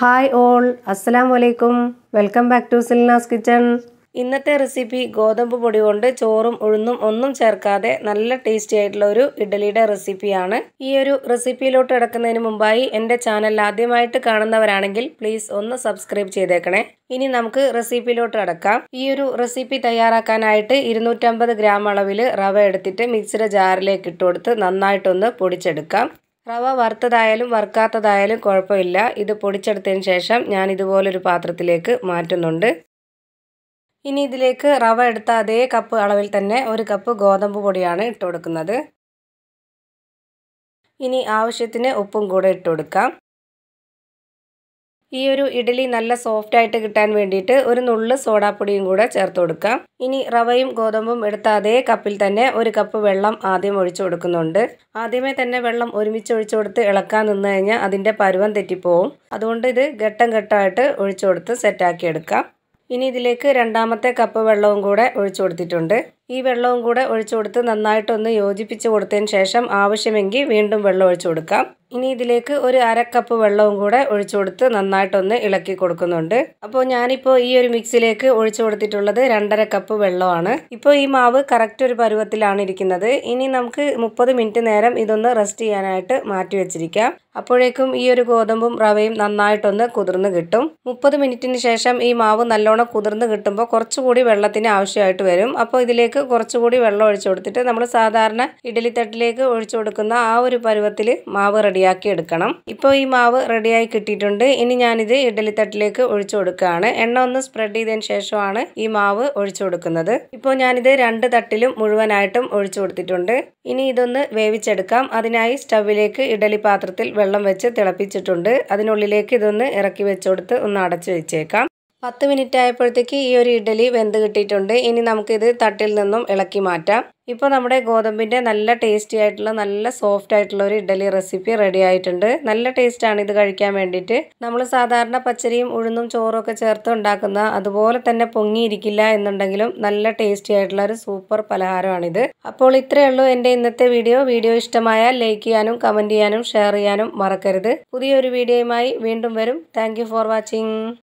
hi all അസ്സലാം വലൈക്കും welcome back to സിൽനാസ് കിച്ചൺ ഇന്നത്തെ റെസിപ്പി ഗോതമ്പ് പൊടി കൊണ്ട് ചോറും ഉഴുന്നും ഒന്നും ചേർക്കാതെ നല്ല ടേസ്റ്റി ആയിട്ടുള്ള ഒരു ഇഡലിയുടെ റെസിപ്പിയാണ് ഈ ഒരു റെസിപ്പിയിലോട്ട് കിടക്കുന്നതിന് മുമ്പായി എൻ്റെ ചാനൽ ആദ്യമായിട്ട് കാണുന്നവരാണെങ്കിൽ പ്ലീസ് ഒന്ന് സബ്സ്ക്രൈബ് ചെയ്തേക്കണേ ഇനി നമുക്ക് റെസിപ്പിയിലോട്ട് കിടക്കാം ഈ ഒരു റെസിപ്പി തയ്യാറാക്കാനായിട്ട് ഇരുന്നൂറ്റമ്പത് ഗ്രാം അളവിൽ റവ എടുത്തിട്ട് മിക്സിയുടെ ജാറിലേക്ക് ഇട്ട് കൊടുത്ത് നന്നായിട്ടൊന്ന് പൊടിച്ചെടുക്കാം റവ വറുത്തതായാലും വറുക്കാത്തതായാലും കുഴപ്പമില്ല ഇത് പൊടിച്ചെടുത്തതിന് ശേഷം ഞാൻ ഇതുപോലൊരു പാത്രത്തിലേക്ക് മാറ്റുന്നുണ്ട് ഇനി ഇതിലേക്ക് റവ എടുത്ത അതേ കപ്പ് അളവിൽ തന്നെ ഒരു കപ്പ് ഗോതമ്പ് പൊടിയാണ് ഇട്ട് കൊടുക്കുന്നത് ഇനി ആവശ്യത്തിന് ഉപ്പും കൂടെ ഇട്ട് കൊടുക്കാം ഈ ഒരു ഇഡലി നല്ല സോഫ്റ്റ് ആയിട്ട് കിട്ടാൻ വേണ്ടിയിട്ട് ഒരു നുള്ള് സോഡാപ്പൊടിയും കൂടെ ചേർത്ത് കൊടുക്കാം ഇനി റവയും ഗോതമ്പും എടുത്ത അതേ കപ്പിൽ തന്നെ ഒരു കപ്പ് വെള്ളം ആദ്യം ഒഴിച്ചു കൊടുക്കുന്നുണ്ട് ആദ്യമേ തന്നെ വെള്ളം ഒരുമിച്ച് ഒഴിച്ചു കൊടുത്ത് ഇളക്കാൻ നിന്ന് കഴിഞ്ഞാൽ അതിൻ്റെ പരുവം തെറ്റിപ്പോവും അതുകൊണ്ട് ഇത് ഘട്ടം ഘട്ടമായിട്ട് ഒഴിച്ചു കൊടുത്ത് സെറ്റാക്കി എടുക്കാം ഇനി ഇതിലേക്ക് രണ്ടാമത്തെ കപ്പ് വെള്ളവും കൂടെ ഒഴിച്ചു കൊടുത്തിട്ടുണ്ട് ഈ വെള്ളവും കൂടെ ഒഴിച്ചു കൊടുത്ത് നന്നായിട്ടൊന്ന് യോജിപ്പിച്ച് കൊടുത്തതിന് ശേഷം ആവശ്യമെങ്കിൽ വീണ്ടും വെള്ളം ഒഴിച്ചു കൊടുക്കാം ഇനി ഇതിലേക്ക് ഒരു അര കപ്പ് വെള്ളവും കൂടെ ഒഴിച്ചു കൊടുത്ത് നന്നായിട്ടൊന്ന് ഇളക്കി കൊടുക്കുന്നുണ്ട് അപ്പോൾ ഞാനിപ്പോൾ ഈ ഒരു മിക്സിലേക്ക് ഒഴിച്ചു കൊടുത്തിട്ടുള്ളത് രണ്ടര കപ്പ് വെള്ളമാണ് ഇപ്പോൾ ഈ മാവ് കറക്റ്റ് ഒരു പരുവത്തിലാണ് ഇരിക്കുന്നത് ഇനി നമുക്ക് മുപ്പത് മിനിറ്റ് നേരം ഇതൊന്ന് റെസ്റ്റ് ചെയ്യാനായിട്ട് മാറ്റി വെച്ചിരിക്കാം അപ്പോഴേക്കും ഈ ഒരു ഗോതമ്പും റവയും നന്നായിട്ടൊന്ന് കുതിർന്ന് കിട്ടും മുപ്പത് മിനിറ്റിന് ശേഷം ഈ മാവ് നല്ലോണം കുതിർന്ന് കിട്ടുമ്പോൾ കുറച്ചുകൂടി വെള്ളത്തിന് ആവശ്യമായിട്ട് വരും അപ്പോൾ ഇതിലേക്ക് കുറച്ചുകൂടി വെള്ളം ഒഴിച്ചു കൊടുത്തിട്ട് നമ്മൾ സാധാരണ ഇഡലി തട്ടിലേക്ക് ഒഴിച്ചു കൊടുക്കുന്ന ആ ഒരു പരുവത്തിൽ മാവ് റെഡിയാക്കി എടുക്കണം ഇപ്പോൾ ഈ മാവ് റെഡിയായി കിട്ടിയിട്ടുണ്ട് ഇനി ഞാനിത് ഇഡലി തട്ടിലേക്ക് ഒഴിച്ചു കൊടുക്കുകയാണ് എണ്ണ ഒന്ന് സ്പ്രെഡ് ചെയ്തതിന് ശേഷമാണ് ഈ മാവ് ഒഴിച്ചു കൊടുക്കുന്നത് ഇപ്പോൾ ഞാനിത് രണ്ട് തട്ടിലും മുഴുവനായിട്ടും ഒഴിച്ചു കൊടുത്തിട്ടുണ്ട് ഇനി ഇതൊന്ന് വേവിച്ചെടുക്കാം അതിനായി സ്റ്റവിലേക്ക് ഇഡലി പാത്രത്തിൽ വെള്ളം വെച്ച് തിളപ്പിച്ചിട്ടുണ്ട് അതിനുള്ളിലേക്ക് ഇതൊന്ന് ഇറക്കി വെച്ചുകൊടുത്ത് ഒന്ന് അടച്ചു വെച്ചേക്കാം പത്ത് മിനിറ്റ് ആയപ്പോഴത്തേക്ക് ഈ ഒരു ഇഡലി വെന്ത് കിട്ടിയിട്ടുണ്ട് ഇനി നമുക്കിത് തട്ടിൽ നിന്നും ഇളക്കി മാറ്റാം ഇപ്പോൾ നമ്മുടെ ഗോതമ്പിൻ്റെ നല്ല ടേസ്റ്റി ആയിട്ടുള്ള നല്ല സോഫ്റ്റ് ആയിട്ടുള്ള ഒരു ഇഡലി റെസിപ്പി റെഡി ആയിട്ടുണ്ട് നല്ല ടേസ്റ്റാണ് ഇത് കഴിക്കാൻ വേണ്ടിയിട്ട് നമ്മൾ സാധാരണ പച്ചരിയും ഉഴുന്നും ചോറും ഒക്കെ ചേർത്ത് ഉണ്ടാക്കുന്ന അതുപോലെ തന്നെ പൊങ്ങിയിരിക്കില്ല എന്നുണ്ടെങ്കിലും നല്ല ടേസ്റ്റി ആയിട്ടുള്ള ഒരു സൂപ്പർ പലഹാരമാണിത് അപ്പോൾ ഇത്രയേ ഉള്ളൂ എൻ്റെ ഇന്നത്തെ വീഡിയോ വീഡിയോ ഇഷ്ടമായാൽ ലൈക്ക് ചെയ്യാനും കമൻറ്റ് ചെയ്യാനും ഷെയർ ചെയ്യാനും മറക്കരുത് പുതിയൊരു വീഡിയോയുമായി വീണ്ടും വരും താങ്ക് ഫോർ വാച്ചിങ്